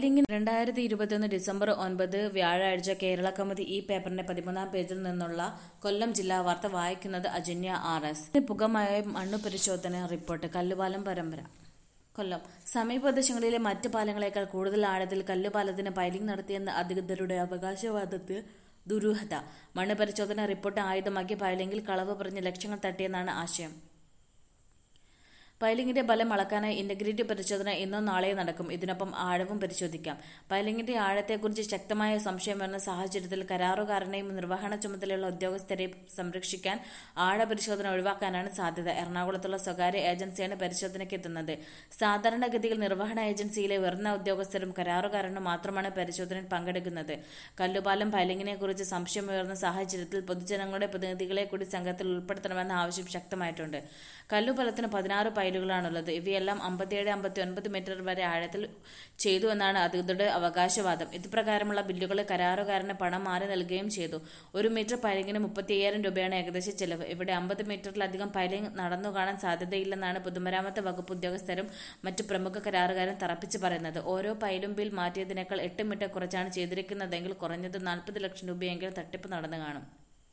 ലിങ്കിന് രണ്ടായിരത്തി ഇരുപത്തിയൊന്ന് ഡിസംബർ ഒൻപത് വ്യാഴാഴ്ച കേരള കൗമുദി ഈ പേപ്പറിന്റെ പതിമൂന്നാം പേജിൽ നിന്നുള്ള കൊല്ലം ജില്ലാ വാർത്ത വായിക്കുന്നത് അജന്യ ആർ എസ് പുകമായ മണ്ണു പരിശോധന റിപ്പോർട്ട് കല്ലുപാലം പരമ്പര കൊല്ലം സമീപ പ്രദേശങ്ങളിലെ മറ്റ് പാലങ്ങളെക്കാൾ കൂടുതൽ ആഴത്തിൽ കല്ലുപാലത്തിന് പൈലിംഗ് നടത്തിയെന്ന അധികൃതരുടെ അവകാശവാദത്തിൽ ദുരൂഹത മണ്ണ് പരിശോധന റിപ്പോർട്ട് ആയുധമാക്കി പൈലിംഗിൽ കളവ് പറഞ്ഞ് ലക്ഷങ്ങൾ തട്ടിയെന്നാണ് ആശയം പൈലിംഗിന്റെ ബലം അളക്കാനായി ഇന്റഗ്രിറ്റി പരിശോധന ഇന്നോ നാളെയോ നടക്കും ഇതിനൊപ്പം ആഴവും പരിശോധിക്കാം പൈലിംഗിന്റെ ആഴത്തെക്കുറിച്ച് ശക്തമായ സംശയം വരുന്ന സാഹചര്യത്തിൽ കരാറുകാരനെയും നിർവഹണ ചുമതലയുള്ള ഉദ്യോഗസ്ഥരെയും സംരക്ഷിക്കാൻ ആഴ പരിശോധന ഒഴിവാക്കാനാണ് സാധ്യത എറണാകുളത്തുള്ള സ്വകാര്യ ഏജൻസിയാണ് പരിശോധനയ്ക്ക് എത്തുന്നത് സാധാരണഗതിയിൽ നിർവഹണ ഏജൻസിയിലെ ഉയർന്ന ഉദ്യോഗസ്ഥരും കരാറുകാരനും മാത്രമാണ് പരിശോധനയിൽ പങ്കെടുക്കുന്നത് കല്ലുപാലം പൈലിംഗിനെ കുറിച്ച് സംശയമുയർന്ന സാഹചര്യത്തിൽ പൊതുജനങ്ങളുടെ പ്രതിനിധികളെ കൂടി സംഘത്തിൽ ഉൾപ്പെടുത്തണമെന്ന ആവശ്യം ശക്തമായിട്ടുണ്ട് കല്ലുപാലത്തിന് പതിനാറ് പൈലുകളാണുള്ളത് ഇവയെല്ലാം അമ്പത്തിയേഴ് അമ്പത്തി ഒൻപത് മീറ്റർ വരെ ആഴത്തിൽ ചെയ്തു എന്നാണ് അധികൃതരുടെ അവകാശവാദം ഇതുപ്രകാരമുള്ള ബില്ലുകൾ കരാറുകാരന് പണം മാറി നൽകുകയും ചെയ്തു ഒരു മീറ്റർ പൈലിംഗിന് മുപ്പത്തി അയ്യായിരം രൂപയാണ് ഏകദേശ ചെലവ് ഇവിടെ അമ്പത് മീറ്ററിലധികം പൈലിംഗ് നടന്നു കാണാൻ സാധ്യതയില്ലെന്നാണ് പൊതുമരാമത്ത് വകുപ്പ് ഉദ്യോഗസ്ഥരും മറ്റു പ്രമുഖ കരാറുകാരും തറപ്പിച്ച് പറയുന്നത് ഓരോ പൈലും ബിൽ മാറ്റിയതിനേക്കാൾ എട്ട് മീറ്റർ കുറച്ചാണ് ചെയ്തിരിക്കുന്നതെങ്കിൽ കുറഞ്ഞത് നാൽപ്പത് ലക്ഷം രൂപയെങ്കിലും തട്ടിപ്പ് നടന്നു കാണും